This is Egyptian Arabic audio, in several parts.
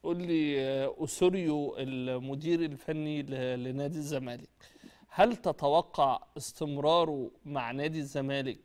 بتقول لي آه، أوسوريو المدير الفني ل- لنادي الزمالك هل تتوقع استمراره مع نادي الزمالك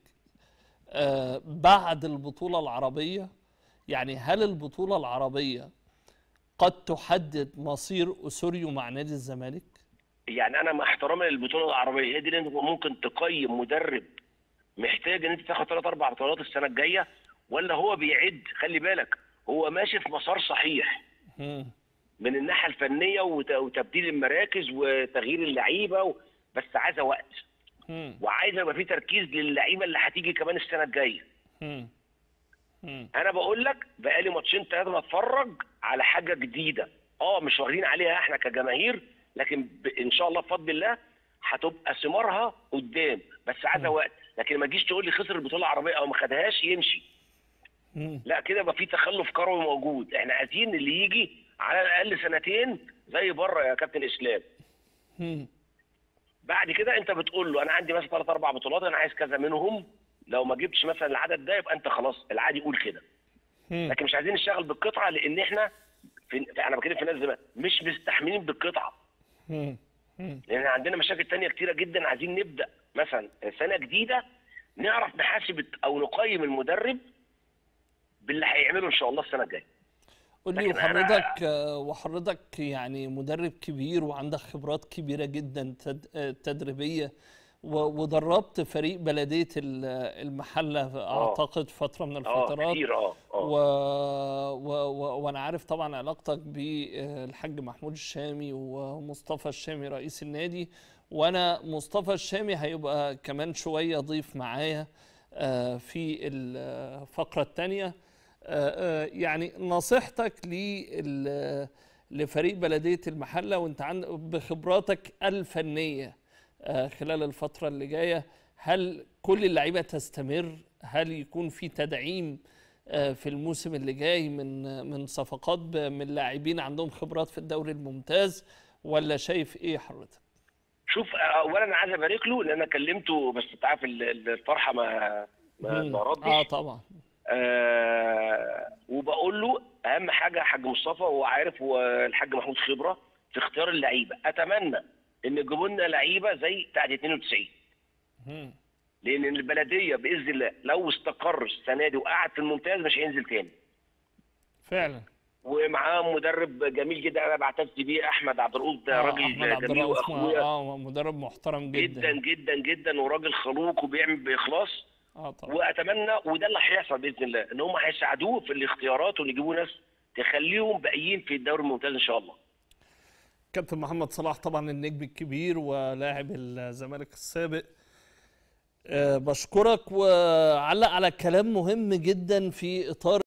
آه، بعد البطولة العربية يعني هل البطولة العربية قد تحدد مصير أوسوريو مع نادي الزمالك يعني انا مع احترامي للبطوله العربيه هي دي اللي انت ممكن تقيم مدرب محتاج ان انت تاخد ثلاث اربع بطولات السنه الجايه ولا هو بيعد خلي بالك هو ماشي في مسار صحيح مم. من الناحيه الفنيه وت- وتبديل المراكز وتغيير اللعيبه و... بس عايزه وقت مم. وعايزه يبقى في تركيز للعيبه اللي هتيجي كمان السنه الجايه مم. مم. انا بقول لك بقالي ماتشين ثلاثه بتفرج على حاجه جديده اه مش واخدين عليها احنا كجماهير لكن ب... ان شاء الله بفضل الله هتبقى ثمارها قدام بس عايزه وقت لكن ما تجيش تقول لي خسر البطوله العربيه او ما خدهاش يمشي مم. لا كده يبقى في تخلف كروي موجود احنا عايزين اللي يجي على الاقل سنتين زي بره يا كابتن اسلام مم. بعد كده انت بتقول له انا عندي مثلا ثلاث اربع بطولات انا عايز كذا منهم لو ما جبتش مثلا العدد ده يبقى انت خلاص العادي يقول كده مم. لكن مش عايزين نشتغل بالقطعه لان احنا في انا بتكلم في ناس زمان مش مستحملين بالقطعه مم. مم. لان عندنا مشاكل تانية كتيره جدا عايزين نبدا مثلا سنه جديده نعرف نحاسب او نقيم المدرب باللي هيعمله ان شاء الله السنه الجايه قول لي لكن أنا- وحضرتك آه، وحضرتك يعني مدرب كبير وعندك خبرات كبيرة جدا تد- آه، تدريبية و- ودربت فريق بلدية ال- المحلة أعتقد فترة من اه الفترات كتير اه و... اه و... و... وانا عارف طبعا علاقتك بالحاج محمود الشامي ومصطفى الشامي رئيس النادي وانا مصطفى الشامي هيبقى كمان شويه ضيف معايا آه، في الفقره الثانيه يعني نصيحتك لل- لفريق بلديه المحله وانت عند بخبراتك الفنيه آه، خلال الفتره اللي جايه هل كل اللعيبه تستمر هل يكون في تدعيم آه، في الموسم اللي جاي من من صفقات ب- من لاعبين عندهم خبرات في الدوري الممتاز ولا شايف ايه حضرتك؟ شوف اولا انا عايز ابارك له لان انا كلمته بس انت عارف ال- ال- الفرحه ما ما, مم. ما ردش اه طبعا آه وبقول له اهم حاجه يا حاج مصطفى هو عارف هو الحاج محمود خبره في اختيار اللعيبه اتمنى ان يجيبوا لنا لعيبه زي بتاعت 92 مم. لان البلديه باذن الله لو استقر السنه دي وقعد في الممتاز مش هينزل تاني فعلا ومعاه مدرب جميل جدا انا بعتز بيه احمد عبد الرؤوف ده آه، راجل احمد عبد جميل الرؤوف واخويا اه مدرب محترم جدا جدا جدا جدا وراجل خلوق وبيعمل باخلاص اه طبعا واتمنى وده اللي هيحصل باذن الله ان هم هيساعدوه في الاختيارات وان يجيبوا ناس تخليهم باقيين في الدوري الممتاز ان شاء الله كابتن محمد صلاح طبعا النجم الكبير ولاعب الزمالك السابق آه، بشكرك وعلق على كلام مهم جدا في اطار